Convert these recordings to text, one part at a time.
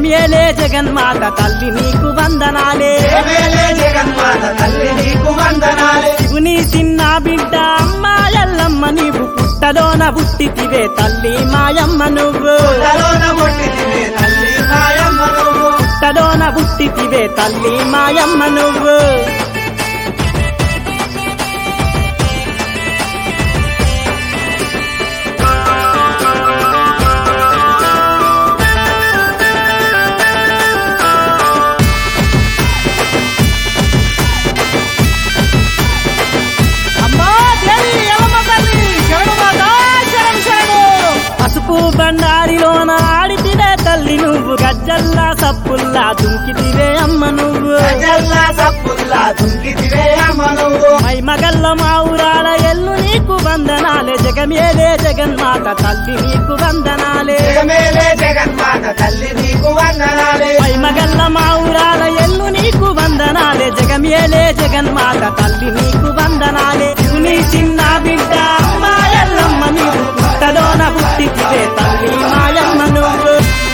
జగమేలే జగన్మాత తల్లి నీకు వందనాలే జగమేలే జగన్మాత తల్లి నీకు వందనాలే శివుని చిన్న బిడ్డ అమ్మా ఎల్లమ్మ నీవు పుట్టలోన పుట్టితివే తల్లి మాయమ్మ నువ్వు పుట్టలోన పుట్టితివే తల్లి మాయమ్మ నువ్వు పుట్టలోన పుట్టితివే తల్లి మాయమ్మ నువ్వు అమ్మా దేవి ఎల్లమ్మ తల్లి శరణు మాత శరణు శరణు పసుపు బండారిలోన ఆడితివే తల్లి నువ్వు గజ్జల్లా సప్పుల్లా దుంకితివే అమ్మ నువ్వు ప్రజల్లా సప్పుల్లా దుంకితివే అమ్మ నువ్వు మై మగల్ల మా ఊరాల ఎల్లు నీకు వందనాలే జగమేలే జగన్మాత తల్లి నీకు వందనాలే జగమేలే జగన్మాత తల్లి నీకు వందనాలే మై మగల్ల మా ఊరాల ఎల్లు నీకు వందనాలే జగమేలే జగన్మాత తల్లి నీకు వందనాలే నీ చిన్న బిడ్డ అమ్మా ఎల్లమ్మ నీవు పుట్టలోన పుట్టితివే తల్లి మాయమ్మ నువ్వు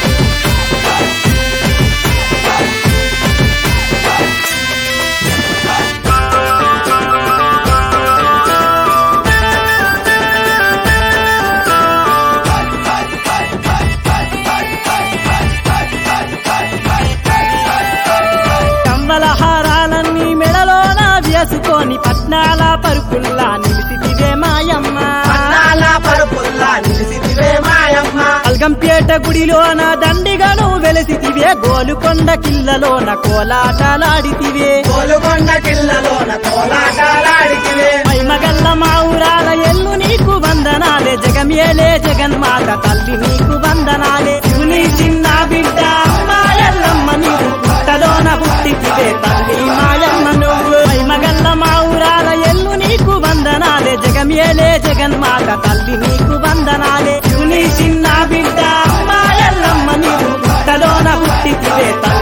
కమ్మల హారాలన్నీ మెడలోన వేసుకొని పట్నాల పరుపుల్లా నిలిసితివే మాయమ్మ పన్నాల పరుపుల్లా నిలిసితివే మాయమ్మ అల్గంపేట గుడిలోన దండిగను వెలసితివే గోలుకొండ కిల్లలోన కోలాటలాడితివే కోలుకొండ కిల్లలోన కోలాటాలాడితివే మగల్ల మా ఊరాల ఎల్లు నీకు వందనాలే జగమేలే జగన్మాత తల్లి నీకు వందనాలే శివుని చిన్న బిడ్డ అమ్మా ఎల్లమ్మ నీవు పుట్టలోన పుట్టితివే తల్లి మాయమ్మ నువ్వు మగల్ల మా ఊరాల ఎల్లు నీకు వందనాలే జగమేలే జగన్మాత తల్లి నీకు వందనాలే శివుని చిన్న బిడ్డ అమ్మా ఎల్లమ్మ నీవు పుట్టలోన పుట్టితివే తల్లి